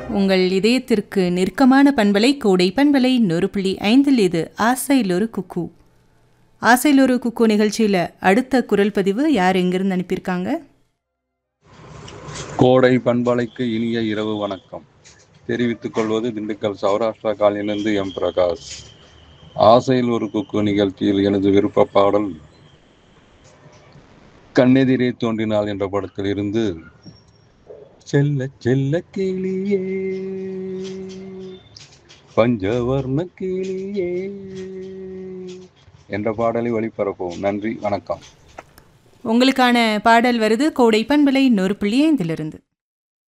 உங்கள் இதயத்திற்கு நெருக்கமான பண்பலை கோடை பண்பலை நொறு புள்ளி ஐந்தில் இது ஆசையில் ஒரு குக்கு ஆசையில் ஒரு குக்கு நிகழ்ச்சியில் அடுத்த குரல் பதிவு யார் எங்கிருந்து அனுப்பியிருக்காங்க கோடை பண்பலைக்கு இனிய இரவு வணக்கம் தெரிவித்துக் கொள்வது திண்டுக்கல் சௌராஷ்டிரா காலையிலிருந்து எம் பிரகாஷ் ஆசையில் ஒரு குக்கு நிகழ்ச்சியில் எனது விருப்ப பாடல் கண்ணெதிரே தோன்றினாள் என்ற படத்தில் இருந்து செல்ல செல்ல கிளியே பஞ்சவர்ண கிளியே என்ற பாடலை ஒளிபரப்போம் நன்றி வணக்கம் உங்களுக்கான பாடல் வருது கோடை பண்பலை நொறு புள்ளி ஐந்திலிருந்து